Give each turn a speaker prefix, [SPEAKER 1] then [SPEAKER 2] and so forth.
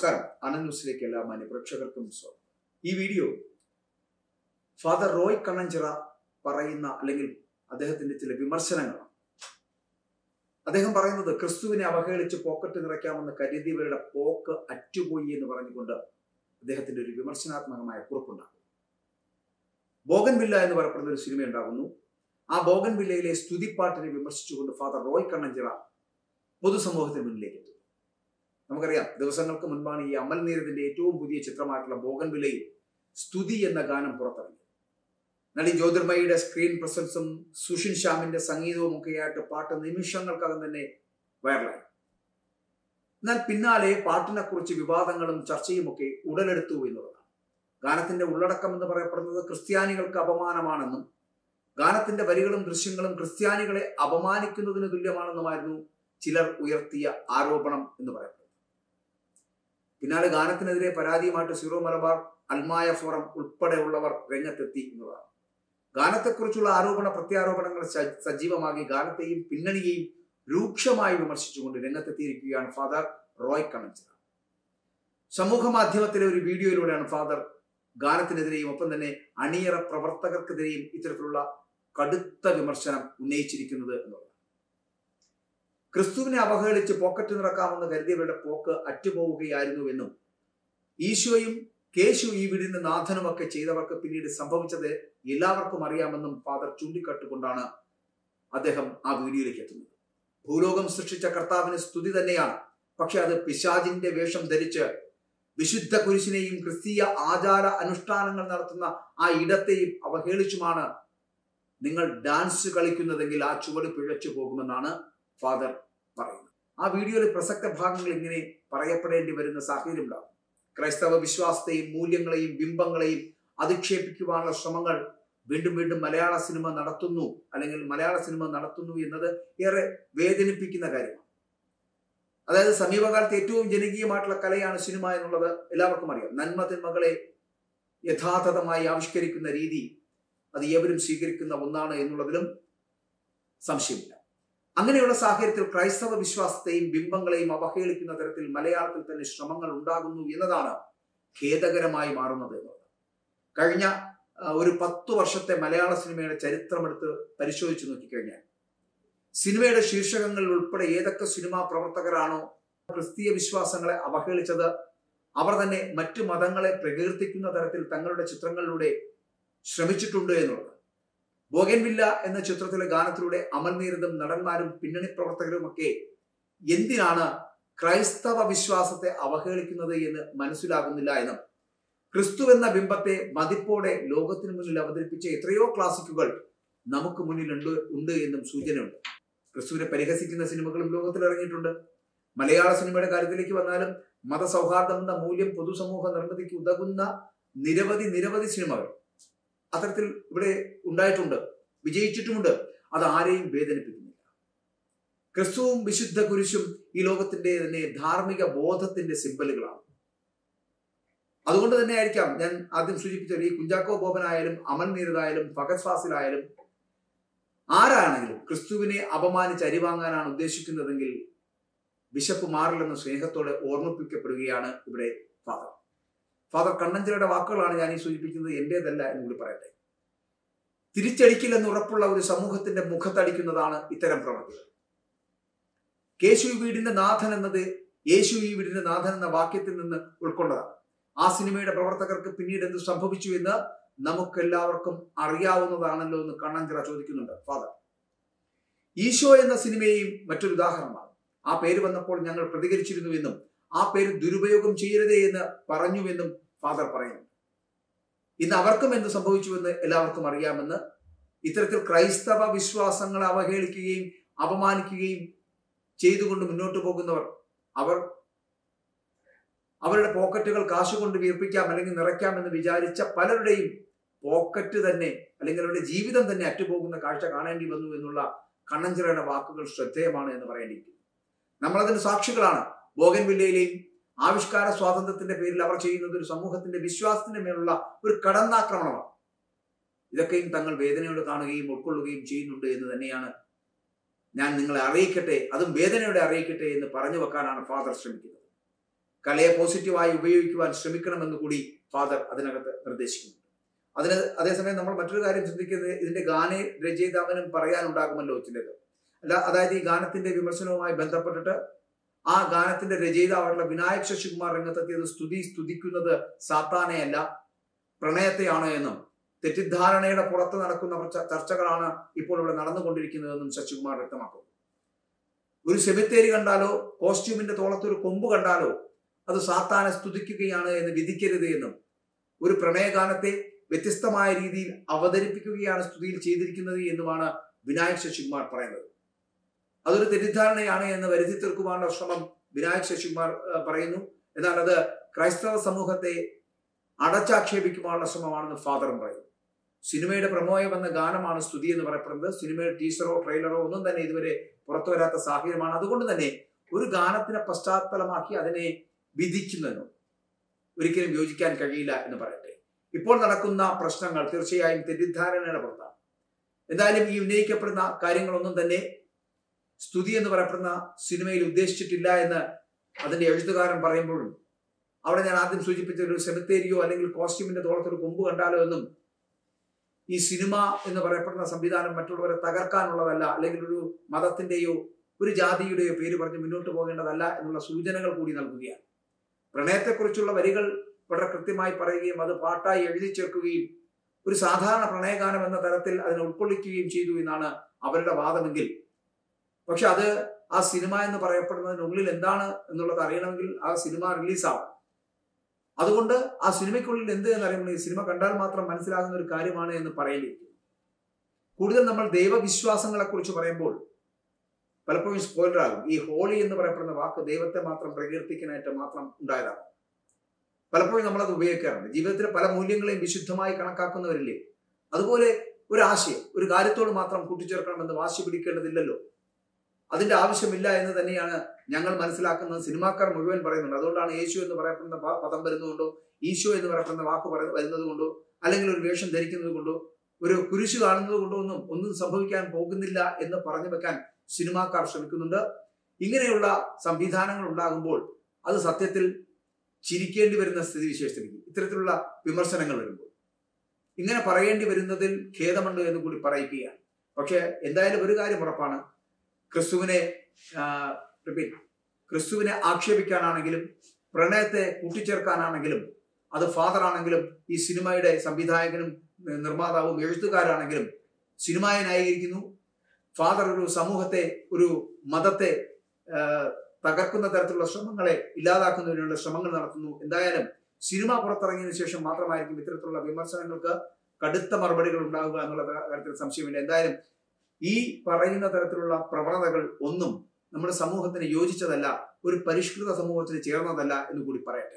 [SPEAKER 1] നമസ്കാരം ആനന്ദ് ന്യൂസിലേക്ക് എല്ലാ മാന്യ പ്രേക്ഷകർക്കും സ്വാഗതം ഈ വീഡിയോ ഫാദർ റോയ് കണ്ണഞ്ചിറ പറയുന്ന അല്ലെങ്കിൽ അദ്ദേഹത്തിന്റെ ചില വിമർശനങ്ങളാണ് അദ്ദേഹം പറയുന്നത് ക്രിസ്തുവിനെ അവഹേളിച്ച് പോക്കറ്റ് നിറയ്ക്കാമെന്ന് കരുതിയവരുടെ പോക്ക് അറ്റുപോയി എന്ന് പറഞ്ഞുകൊണ്ട് അദ്ദേഹത്തിന്റെ ഒരു വിമർശനാത്മകമായ കുറിപ്പുണ്ടാകും ബോഗൻവില്ല എന്ന് പറയപ്പെടുന്ന ഒരു സിനിമ ഉണ്ടാകുന്നു ആ ബോഗൻവില്ലയിലെ സ്തുതിപ്പാട്ടിനെ വിമർശിച്ചുകൊണ്ട് ഫാദർ റോയ് കണ്ണഞ്ചിറ പൊതുസമൂഹത്തിന് മുന്നിലേക്ക് എത്തും നമുക്കറിയാം ദിവസങ്ങൾക്ക് മുൻപാണ് ഈ അമൽ നീരദിന്റെ ഏറ്റവും പുതിയ ചിത്രമായിട്ടുള്ള ബോഗൻവില്ലയിൽ സ്തുതി എന്ന ഗാനം പുറത്തിറങ്ങി നടി ജ്യോതിർമയുടെ സ്ക്രീൻ പ്രസൻസും സുഷിൻ ശ്യാമിന്റെ സംഗീതവും ഒക്കെയായിട്ട് പാട്ട് നിമിഷങ്ങൾക്കകം തന്നെ വൈറലായി എന്നാൽ പിന്നാലെ പാട്ടിനെ കുറിച്ച് വിവാദങ്ങളും ചർച്ചയും ഒക്കെ ഉടലെടുത്തു എന്നുള്ളതാണ് ഗാനത്തിന്റെ ഉള്ളടക്കം എന്ന് പറയപ്പെടുന്നത് ക്രിസ്ത്യാനികൾക്ക് അപമാനമാണെന്നും ഗാനത്തിന്റെ വരികളും ദൃശ്യങ്ങളും ക്രിസ്ത്യാനികളെ അപമാനിക്കുന്നതിന് തുല്യമാണെന്നുമായിരുന്നു ചിലർ ഉയർത്തിയ ആരോപണം എന്ന് പറയപ്പെടുന്നത് പിന്നാലെ ഗാനത്തിനെതിരെ പരാതിയുമായിട്ട് സീറോ മലബാർ അൽമായ ഫോറം ഉൾപ്പെടെയുള്ളവർ രംഗത്തെത്തി എന്നതാണ് ഗാനത്തെക്കുറിച്ചുള്ള ആരോപണ പ്രത്യാരോപണങ്ങൾ സജീവമാക്കി ഗാനത്തെയും പിന്നണിയെയും രൂക്ഷമായി വിമർശിച്ചുകൊണ്ട് രംഗത്തെത്തിയിരിക്കുകയാണ് ഫാദർ റോയ് കണഞ്ചിറ സമൂഹ മാധ്യമത്തിലെ ഒരു വീഡിയോയിലൂടെയാണ് ഫാദർ ഗാനത്തിനെതിരെയും ഒപ്പം തന്നെ അണിയറ പ്രവർത്തകർക്കെതിരെയും ഇത്തരത്തിലുള്ള കടുത്ത വിമർശനം ഉന്നയിച്ചിരിക്കുന്നത് എന്നുള്ളത് ക്രിസ്തുവിനെ അവഹേളിച്ച് പോക്കറ്റ് നിറക്കാമെന്ന് കരുതിയവരുടെ പോക്ക് അറ്റുപോവുകയായിരുന്നുവെന്നും ഈശോയും കേശു ഈ വീടിന്റെ നാഥനുമൊക്കെ ചെയ്തവർക്ക് പിന്നീട് സംഭവിച്ചത് എല്ലാവർക്കും അറിയാമെന്നും ഫാദർ ചൂണ്ടിക്കാട്ടുകൊണ്ടാണ് അദ്ദേഹം ആ വീഡിയോയിലേക്ക് എത്തുന്നത് ഭൂലോകം സൃഷ്ടിച്ച കർത്താവിന് സ്തുതി തന്നെയാണ് പക്ഷെ അത് പിശാജിന്റെ വേഷം ധരിച്ച് വിശുദ്ധ കുരിശിനെയും ക്രിസ്തീയ ആചാര അനുഷ്ഠാനങ്ങൾ നടത്തുന്ന ആ ഇടത്തെയും അവഹേളിച്ചുമാണ് നിങ്ങൾ ഡാൻസ് കളിക്കുന്നതെങ്കിൽ ആ ചുവട് പിഴച്ചു പോകുമെന്നാണ് ഫാദർ പറയുന്നത് ആ വീഡിയോയിലെ പ്രസക്ത ഭാഗങ്ങൾ ഇങ്ങനെ പറയപ്പെടേണ്ടി വരുന്ന സാഹചര്യം ഉണ്ടാകും ക്രൈസ്തവ വിശ്വാസത്തെയും മൂല്യങ്ങളെയും ബിംബങ്ങളെയും അധിക്ഷേപിക്കുവാനുള്ള ശ്രമങ്ങൾ വീണ്ടും വീണ്ടും മലയാള സിനിമ നടത്തുന്നു അല്ലെങ്കിൽ മലയാള സിനിമ നടത്തുന്നു എന്നത് ഏറെ വേദനിപ്പിക്കുന്ന കാര്യമാണ് അതായത് സമീപകാലത്ത് ഏറ്റവും ജനകീയമായിട്ടുള്ള കലയാണ് സിനിമ എന്നുള്ളത് എല്ലാവർക്കും അറിയാം നന്മ തിന്മകളെ യഥാർത്ഥമായി ആവിഷ്കരിക്കുന്ന രീതി അത് ഏവരും സ്വീകരിക്കുന്ന ഒന്നാണ് എന്നുള്ളതിലും സംശയമില്ല അങ്ങനെയുള്ള സാഹചര്യത്തിൽ ക്രൈസ്തവ വിശ്വാസത്തെയും ബിംബങ്ങളെയും അവഹേളിക്കുന്ന തരത്തിൽ മലയാളത്തിൽ തന്നെ ശ്രമങ്ങൾ ഉണ്ടാകുന്നു എന്നതാണ് ഖേദകരമായി മാറുന്നത് എന്നുള്ളത് കഴിഞ്ഞ ഒരു പത്തു വർഷത്തെ മലയാള സിനിമയുടെ ചരിത്രമെടുത്ത് പരിശോധിച്ചു നോക്കിക്കഴിഞ്ഞാൽ സിനിമയുടെ ശീർഷകങ്ങളിൽ ഉൾപ്പെടെ ഏതൊക്കെ സിനിമാ പ്രവർത്തകരാണോ ക്രിസ്തീയ വിശ്വാസങ്ങളെ അവഹേളിച്ചത് അവർ തന്നെ മറ്റു മതങ്ങളെ പ്രകീർത്തിക്കുന്ന തരത്തിൽ തങ്ങളുടെ ചിത്രങ്ങളിലൂടെ ശ്രമിച്ചിട്ടുണ്ട് എന്നുള്ളത് ബോഗൻവില്ല എന്ന ചിത്രത്തിലെ ഗാനത്തിലൂടെ അമൽനീരതും നടന്മാരും പിന്നണി പ്രവർത്തകരും ഒക്കെ എന്തിനാണ് ക്രൈസ്തവ വിശ്വാസത്തെ അവഹേളിക്കുന്നത് എന്ന് മനസ്സിലാകുന്നില്ല എന്നും ക്രിസ്തു എന്ന ബിംബത്തെ മതിപ്പോടെ ലോകത്തിന് മുന്നിൽ അവതരിപ്പിച്ച എത്രയോ ക്ലാസിക്കുകൾ നമുക്ക് മുന്നിലുണ്ട് ഉണ്ട് എന്നും സൂചനയുണ്ട് ക്രിസ്തുവിനെ പരിഹസിക്കുന്ന സിനിമകളും ലോകത്തിൽ ഇറങ്ങിയിട്ടുണ്ട് മലയാള സിനിമയുടെ കാര്യത്തിലേക്ക് വന്നാലും മതസൗഹാർദ്ദം എന്ന മൂല്യം പൊതുസമൂഹ നിർമ്മിതിക്ക് ഉതകുന്ന നിരവധി നിരവധി സിനിമകൾ അത്തരത്തിൽ ഇവിടെ ഉണ്ടായിട്ടുണ്ട് വിജയിച്ചിട്ടുമുണ്ട് അത് ആരെയും വേദനിപ്പിക്കുന്നില്ല ക്രിസ്തുവും വിശുദ്ധ കുരിശും ഈ ലോകത്തിന്റെ തന്നെ ധാർമ്മിക ബോധത്തിന്റെ സിമ്പലുകളാണ് അതുകൊണ്ട് തന്നെ ആയിരിക്കാം ഞാൻ ആദ്യം സൂചിപ്പിച്ച ഈ കുഞ്ചാക്കോ ബോബനായാലും അമൽ നീരതായാലും ഫഗത് ഫാസിലായാലും ആരാണെങ്കിലും ക്രിസ്തുവിനെ അപമാനിച്ച് അരിവാങ്ങാനാണ് ഉദ്ദേശിക്കുന്നതെങ്കിൽ വിശപ്പ് മാറില്ലെന്ന് സ്നേഹത്തോടെ ഓർമ്മിപ്പിക്കപ്പെടുകയാണ് ഇവിടെ ഫാദർ ഫാദർ കണ്ണഞ്ചിറയുടെ വാക്കുകളാണ് ഞാൻ ഈ സൂചിപ്പിക്കുന്നത് എന്റേതല്ല എന്ന് കൂടി പറയട്ടെ തിരിച്ചടിക്കില്ലെന്ന് ഉറപ്പുള്ള ഒരു സമൂഹത്തിന്റെ മുഖത്തടിക്കുന്നതാണ് ഇത്തരം പ്രവൃത്തികൾ കേശു വീടിന്റെ നാഥൻ എന്നത് യേശു ഈ വീടിന്റെ നാഥൻ എന്ന വാക്യത്തിൽ നിന്ന് ഉൾക്കൊണ്ടതാണ് ആ സിനിമയുടെ പ്രവർത്തകർക്ക് പിന്നീട് എന്ത് സംഭവിച്ചു എന്ന് നമുക്കെല്ലാവർക്കും അറിയാവുന്നതാണല്ലോ എന്ന് കണ്ണഞ്ചിറ ചോദിക്കുന്നുണ്ട് ഫാദർ ഈശോ എന്ന സിനിമയെയും മറ്റൊരു ഉദാഹരണമാണ് ആ പേര് വന്നപ്പോൾ ഞങ്ങൾ പ്രതികരിച്ചിരുന്നുവെന്നും ആ പേര് ദുരുപയോഗം ചെയ്യരുതേ എന്ന് പറഞ്ഞുവെന്നും ഫാദർ പറയുന്നു ഇന്ന് അവർക്കും എന്ത് സംഭവിച്ചുവെന്ന് എല്ലാവർക്കും അറിയാമെന്ന് ഇത്തരത്തിൽ ക്രൈസ്തവ വിശ്വാസങ്ങളെ അവഹേളിക്കുകയും അപമാനിക്കുകയും ചെയ്തുകൊണ്ട് മുന്നോട്ട് പോകുന്നവർ അവർ അവരുടെ പോക്കറ്റുകൾ കാശുകൊണ്ട് വീർപ്പിക്കാം അല്ലെങ്കിൽ നിറയ്ക്കാം എന്ന് വിചാരിച്ച പലരുടെയും പോക്കറ്റ് തന്നെ അല്ലെങ്കിൽ അവരുടെ ജീവിതം തന്നെ അറ്റുപോകുന്ന കാഴ്ച കാണേണ്ടി വന്നു എന്നുള്ള കണ്ണഞ്ചിറയുടെ വാക്കുകൾ ശ്രദ്ധേയമാണ് എന്ന് പറയേണ്ടിയിരിക്കുന്നു നമ്മളതിന് സാക്ഷികളാണ് ബോഗൻവില്ലയിലെയും ആവിഷ്കാര സ്വാതന്ത്ര്യത്തിന്റെ പേരിൽ അവർ ചെയ്യുന്നത് ഒരു സമൂഹത്തിന്റെ വിശ്വാസത്തിന്റെ മേലുള്ള ഒരു കടന്നാക്രമണമാണ് ഇതൊക്കെയും തങ്ങൾ വേദനയോട് കാണുകയും ഉൾക്കൊള്ളുകയും ചെയ്യുന്നുണ്ട് എന്ന് തന്നെയാണ് ഞാൻ നിങ്ങളെ അറിയിക്കട്ടെ അതും വേദനയോടെ അറിയിക്കട്ടെ എന്ന് പറഞ്ഞു വെക്കാനാണ് ഫാദർ ശ്രമിക്കുന്നത് കലയെ പോസിറ്റീവായി ഉപയോഗിക്കുവാൻ ശ്രമിക്കണമെന്ന് കൂടി ഫാദർ അതിനകത്ത് നിർദ്ദേശിക്കുന്നു അതിന് അതേസമയം നമ്മൾ മറ്റൊരു കാര്യം ചിന്തിക്കുന്നത് ഇതിന്റെ ഗാന രചയിതാവിനും പറയാനുണ്ടാകുമല്ലോ ചിലത് അല്ല അതായത് ഈ ഗാനത്തിന്റെ വിമർശനവുമായി ബന്ധപ്പെട്ടിട്ട് ആ ഗാനത്തിന്റെ രചയിതാവായിട്ടുള്ള വിനായക് ശശികുമാർ രംഗത്തെത്തിയത് സ്തുതി സ്തുതിക്കുന്നത് സാത്താനെയല്ല പ്രണയത്തെയാണ് എന്നും തെറ്റിദ്ധാരണയുടെ പുറത്ത് നടക്കുന്ന ചർച്ച- ചർച്ചകളാണ് ഇപ്പോൾ ഇവിടെ നടന്നുകൊണ്ടിരിക്കുന്നതെന്നും ശശികുമാർ വ്യക്തമാക്കുന്നു ഒരു സെമിത്തേരി കണ്ടാലോ കോസ്റ്റ്യൂമിന്റെ തോളത്ത് ഒരു കൊമ്പ് കണ്ടാലോ അത് സാത്താനെ സ്തുതിക്കുകയാണ് എന്ന് വിധിക്കരുത് എന്നും ഒരു പ്രണയഗാനത്തെ വ്യത്യസ്തമായ രീതിയിൽ അവതരിപ്പിക്കുകയാണ് സ്തുതിയിൽ ചെയ്തിരിക്കുന്നത് എന്നുമാണ് വിനായക് ശശികുമാർ പറയുന്നത് അതൊരു തെറ്റിദ്ധാരണയാണ് എന്ന് വരുത്തി തീർക്കുവാനുള്ള ശ്രമം വിനായക് ശശികുമാർ ആ, പറയുന്നു എന്നാൽ അത് ക്രൈസ്തവ സമൂഹത്തെ അടച്ചാക്ഷേപിക്കുവാനുള്ള ശ്രമമാണെന്ന് ഫാദറും പറയുന്നു സിനിമയുടെ പ്രമോയം വന്ന ഗാനമാണ് സ്തുതി എന്ന് പറയപ്പെടുന്നത് സിനിമയുടെ ടീസറോ ട്രെയിലറോ ഒന്നും തന്നെ ഇതുവരെ പുറത്തു വരാത്ത സാഹചര്യമാണ് അതുകൊണ്ട് തന്നെ ഒരു ഗാനത്തിനെ പശ്ചാത്തലമാക്കി അതിനെ വിധിക്കുന്നതിനോ ഒരിക്കലും യോജിക്കാൻ കഴിയില്ല എന്ന് പറയട്ടെ ഇപ്പോൾ നടക്കുന്ന പ്രശ്നങ്ങൾ തീർച്ചയായും തെറ്റിദ്ധാരണയുടെ പുറത്താണ് എന്തായാലും ഈ ഉന്നയിക്കപ്പെടുന്ന കാര്യങ്ങളൊന്നും തന്നെ സ്തുതി എന്ന് പറയപ്പെടുന്ന സിനിമയിൽ ഉദ്ദേശിച്ചിട്ടില്ല എന്ന് അതിന്റെ എഴുത്തുകാരൻ പറയുമ്പോഴും അവിടെ ഞാൻ ആദ്യം സൂചിപ്പിച്ച ഒരു സെമിത്തേരിയോ അല്ലെങ്കിൽ കോസ്റ്റ്യൂമിന്റെ തോളത്തൊരു കൊമ്പ് കണ്ടാലോ എന്നും ഈ സിനിമ എന്ന് പറയപ്പെടുന്ന സംവിധാനം മറ്റുള്ളവരെ തകർക്കാനുള്ളതല്ല അല്ലെങ്കിൽ ഒരു മതത്തിന്റെയോ ഒരു ജാതിയുടെയോ പേര് പറഞ്ഞ് മുന്നോട്ട് പോകേണ്ടതല്ല എന്നുള്ള സൂചനകൾ കൂടി നൽകുകയാണ് പ്രണയത്തെക്കുറിച്ചുള്ള വരികൾ വളരെ കൃത്യമായി പറയുകയും അത് പാട്ടായി എഴുതി ചേർക്കുകയും ഒരു സാധാരണ പ്രണയഗാനം എന്ന തരത്തിൽ അതിനെ ഉൾക്കൊള്ളിക്കുകയും ചെയ്തു എന്നാണ് അവരുടെ വാദമെങ്കിൽ പക്ഷെ അത് ആ സിനിമ എന്ന് പറയപ്പെടുന്നതിനുള്ളിൽ എന്താണ് എന്നുള്ളത് അറിയണമെങ്കിൽ ആ സിനിമ റിലീസാവും അതുകൊണ്ട് ആ സിനിമയ്ക്കുള്ളിൽ എന്ത് എന്നറിയുമ്പോൾ ഈ സിനിമ കണ്ടാൽ മാത്രം മനസ്സിലാകുന്ന ഒരു കാര്യമാണ് എന്ന് പറയേണ്ടിയിരിക്കുന്നു കൂടുതൽ നമ്മൾ ദൈവവിശ്വാസങ്ങളെ കുറിച്ച് പറയുമ്പോൾ പലപ്പോഴും സ്പോയിലർ ആകും ഈ ഹോളി എന്ന് പറയപ്പെടുന്ന വാക്ക് ദൈവത്തെ മാത്രം പ്രകീർത്തിക്കാനായിട്ട് മാത്രം ഉണ്ടായതാണ് പലപ്പോഴും നമ്മളത് ഉപയോഗിക്കാറുണ്ട് ജീവിതത്തിലെ പല മൂല്യങ്ങളെയും വിശുദ്ധമായി കണക്കാക്കുന്നവരില്ലേ അതുപോലെ ഒരു ആശയം ഒരു കാര്യത്തോട് മാത്രം കൂട്ടിച്ചേർക്കണമെന്ന് വാശി പിടിക്കേണ്ടതില്ലല്ലോ അതിന്റെ ആവശ്യമില്ല എന്ന് തന്നെയാണ് ഞങ്ങൾ മനസ്സിലാക്കുന്നത് സിനിമാക്കാർ മുഴുവൻ പറയുന്നുണ്ട് അതുകൊണ്ടാണ് യേശു എന്ന് പറയപ്പെടുന്ന പ- പദം വരുന്നതുകൊണ്ടോ ഈശോ എന്ന് പറയപ്പെടുന്ന വാക്ക് പറ- വരുന്നത് കൊണ്ടോ അല്ലെങ്കിൽ ഒരു വേഷം ധരിക്കുന്നത് കൊണ്ടോ ഒരു കുരിശു കാണുന്നത് കൊണ്ടോ ഒന്നും ഒന്നും സംഭവിക്കാൻ പോകുന്നില്ല എന്ന് പറഞ്ഞു വെക്കാൻ സിനിമാക്കാർ ശ്രമിക്കുന്നുണ്ട് ഇങ്ങനെയുള്ള സംവിധാനങ്ങൾ ഉണ്ടാകുമ്പോൾ അത് സത്യത്തിൽ ചിരിക്കേണ്ടി വരുന്ന സ്ഥിതി വിശേഷത്തിലേക്ക് ഇത്തരത്തിലുള്ള വിമർശനങ്ങൾ വരുമ്പോൾ ഇങ്ങനെ പറയേണ്ടി വരുന്നതിൽ ഖേദമുണ്ട് എന്ന് കൂടി പറയിക്കുകയാണ് പക്ഷെ എന്തായാലും ഒരു കാര്യം ഉറപ്പാണ് ക്രിസ്തുവിനെ ആ, repeat, ക്രിസ്തുവിനെ ആക്ഷേപിക്കാനാണെങ്കിലും പ്രണയത്തെ കൂട്ടിച്ചേർക്കാനാണെങ്കിലും അത് ഫാദർ ആണെങ്കിലും ഈ സിനിമയുടെ സംവിധായകനും ഏർ, നിർമ്മാതാവും എഴുത്തുകാരാണെങ്കിലും സിനിമയെ ന്യായീകരിക്കുന്നു ഫാദർ ഒരു സമൂഹത്തെ ഒരു മതത്തെ ആ, തകർക്കുന്ന തരത്തിലുള്ള ശ്രമങ്ങളെ ഇല്ലാതാക്കുന്നതിനുള്ള ശ്രമങ്ങൾ നടത്തുന്നു എന്തായാലും സിനിമ പുറത്തിറങ്ങിയതിനു ശേഷം മാത്രമായിരിക്കും ഇത്തരത്തിലുള്ള വിമർശനങ്ങൾക്ക് കടുത്ത മറുപടികൾ ഉണ്ടാവുക എന്നുള്ള കാര്യത്തിൽ സംശയമില്ല എന്തായാലും ഈ പറയുന്ന തരത്തിലുള്ള പ്രവണതകൾ ഒന്നും നമ്മുടെ സമൂഹത്തിന് യോജിച്ചതല്ല ഒരു പരിഷ്കൃത സമൂഹത്തിന് ചേർന്നതല്ല എന്ന് കൂടി പറയട്ടെ